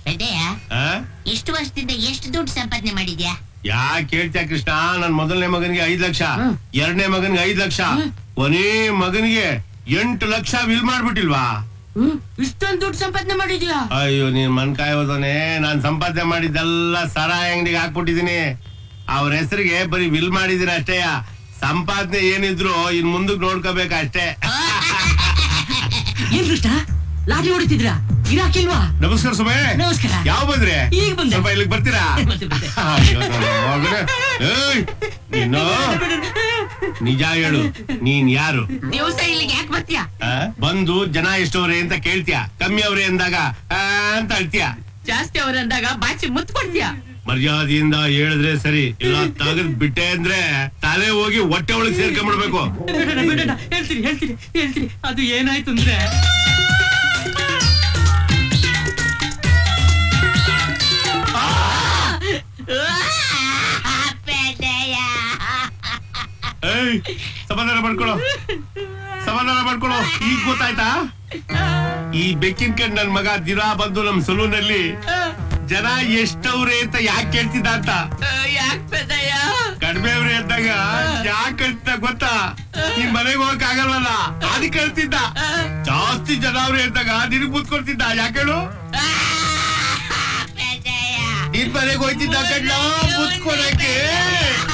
ಪೆದ್ದಯ್ಯ ಆ? ಇಷ್ಟು ವರ್ಷದಿಂದ ಎಷ್ಟು ದುಡ್ಡು ಸಂಪಾದನೆ ಮಾಡಿದ್ಯಾ ಯಾಕ್ ಕೇಳ್ತ್ಯಾ ಕೃಷ್ಣ ನನ್ ಮೊದಲನೇ ಮಗನಿಗೆ ಐದ್ ಲಕ್ಷ ಹ್ಮ್. ಎರಡನೇ ಮಗನಿಗೆ ಐದ್ ಲಕ್ಷ ಹ್ಮ್. ಕೊನೇ ಮಗನಿಗೆ ಎಂಟು ಲಕ್ಷ ವಿಲ್ ಮಾಡ್ಬಿಟ್ಟಿಲ್ವಾ ಇಷ್ಟೊಂದು ದುಡ್ಡು ಸಂಪಾದನೆ ಮಾಡಿದ್ಯಾ ಅಯ್ಯೋ ನೀನ್ ಮನ್ಕಾಯ್ ಹೋದನೆ ನಾನ್ ಸಂಪಾದನೆ ಮಾಡಿದ್ದೆಲ್ಲ ಸರಾಯ ಅಂಗಡಿಗೆ ಹಾಕ್ಬಿಟ್ಟಿದೀನಿ ಅವ್ರ ಹೆಸರಿಗೆ ಬರೀ ವಿಲ್ ಮಾಡಿದೀನಿ ಅಷ್ಟೇಯ ಸಂಪಾದನೆ ಏನಿದ್ರು ಇನ್ ಮುಂದಕ್ ನೋಡ್ಕೋಬೇಕ ಅಷ್ಟೇ ಏನ್ ಕೃಷ್ಣ ಲಾಠಿ ಹೊಡಿತಿದ್ರ ಇರಾಕಿಲ್ವಾ ನಮಸ್ಕಾರ ಸುಮೇ ನಮಸ್ಕಾರ. ಯಾವ ಬಂದ್ರೆ ಈಗ ಬಂದೆ. ಸ್ವಲ್ಪ ಇಲ್ಲಿಗೆ ಬರ್ತೀರಾ ಬರ್ತೆ, ಬರ್ತೆ. ಅಯ್ಯೋ, ನನ್ನ ಮಗನೇ. ಏಯ್, ನೀನು ನಿಜ ಹೇಳು ನೀನ್ ಯಾರು ದಿವಸ ಇಲ್ಲಿಗೆ ಯಾಕೆ ಬರ್ತೀಯಾ ಆ? ಬಂದು ಜನ ಎಷ್ಟವ್ರೆ ಅಂತ ಕೇಳ್ತೀಯ ಕಮ್ಮಿ ಅವ್ರೆ ಅಂದಾಗ ಆ ಅಂತ ಅಳ್ತೀಯ ಜಾಸ್ತಿ ಅವ್ರ ಅಂದಾಗ ಬಾಚಿ ಮುತ್ ಕೊಡ್ತೀಯಾ ಮರ್ಯಾದೆಯಿಂದ ಹೇಳಿದ್ರೆ ಸರಿ ಇಲ್ಲ ತಗದ್ ಬಿಟ್ಟೆ ಅಂದ್ರೆ ತಲೆ ಹೋಗಿ ಹೊಟ್ಟೆ ಒಳಗ್ ಸೇರ್ಕೊಂಡ್ಬಿಡ್ಬೇಕು ಬಿಡೋಣ, ಬಿಡೋಣ. ಹೇಳ್ತೀನಿ ಹೇಳ್ತೀನಿ ಹೇಳ್ತೀನಿ ಅದು ಏನಾಯ್ತು ಅಂದ್ರೆ ಪೆದ್ದಯ್ಯ ಏಯ್ ಸಮಾಧಾನ ಮಾಡ್ಕೊಳೋ ಸಮಾಧಾನ ಮಾಡ್ಕೊಳೋ ಈಗ ಗೊತ್ತಾಯ್ತಾ ಈ ಬೆಕ್ಕಿನ ಕಂಡ್ ನನ್ ಮಗ ದಿನ ಬಂದು ನಮ್ ಸಲೂನಲ್ಲಿ ಜನ ಎಷ್ಟವ್ರೆ ಅಂತ ಯಾಕೆ ಕೇಳ್ತಿದ್ದ ಅಂತ ಯಾಕೆ ಪೆದ್ದಯ್ಯ ಕಡಿಮೆ ಅವ್ರೆ ಅಂದಾಗ ಯಾಕೆ ಕಳ್ತಿದ್ದ ಗೊತ್ತಾ ನಿಮ್ ಮನೆಗೆ ಹೋಗಕ್ ಆಗಲ್ವಲ್ಲ ಅದಕ್ಕೆ ಕಳ್ತಿದ್ದ ಜಾಸ್ತಿ ಜನ ಅವ್ರೆ ಅಂದಾಗ ನಿನಗ್ ಮುತ್ಕೊಡ್ತಿದ್ದ ಯಾಕೆ ಹೇಳು ಪೆದ್ದಯ್ಯ ನಿನ್ ಮನೆಗೆ ಹೋಯ್ತಿದ್ದ ಕಣ್ಣ ಮುತ್ಕೊಡಕ್ಕೆ